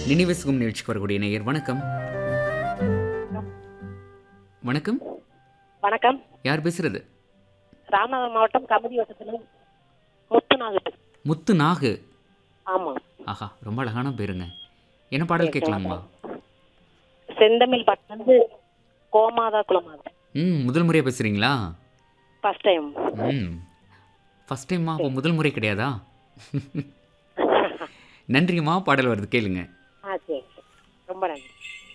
நினைவசுகும் நிகழ்ச்சிக்கு வரக்கூடிய நேயர் வணக்கம் வணக்கம் வணக்கம் யார் பேசுறது ராமநாதபுரம் மாவட்டம் கபடி வட்டத்தில் முத்துநாகத்து முத்து நாகு ஆமாம் ஆஹா ரொம்ப அழகான பேருங்க என்ன பாடல் கேட்கலாங்கம்மா செந்தமிழ் பட்டு கோமாதா குலமாதா ம் முதல் முறையாக பேசுகிறீங்களா ஃபர்ஸ்ட் டைம் ம் ஃபஸ்ட் டைம்மா அப்போ முதல் முறை கிடையாதா நன்றிம்மா பாடல் வருது கேளுங்க ஆ சரி ரொம்ப நன்றி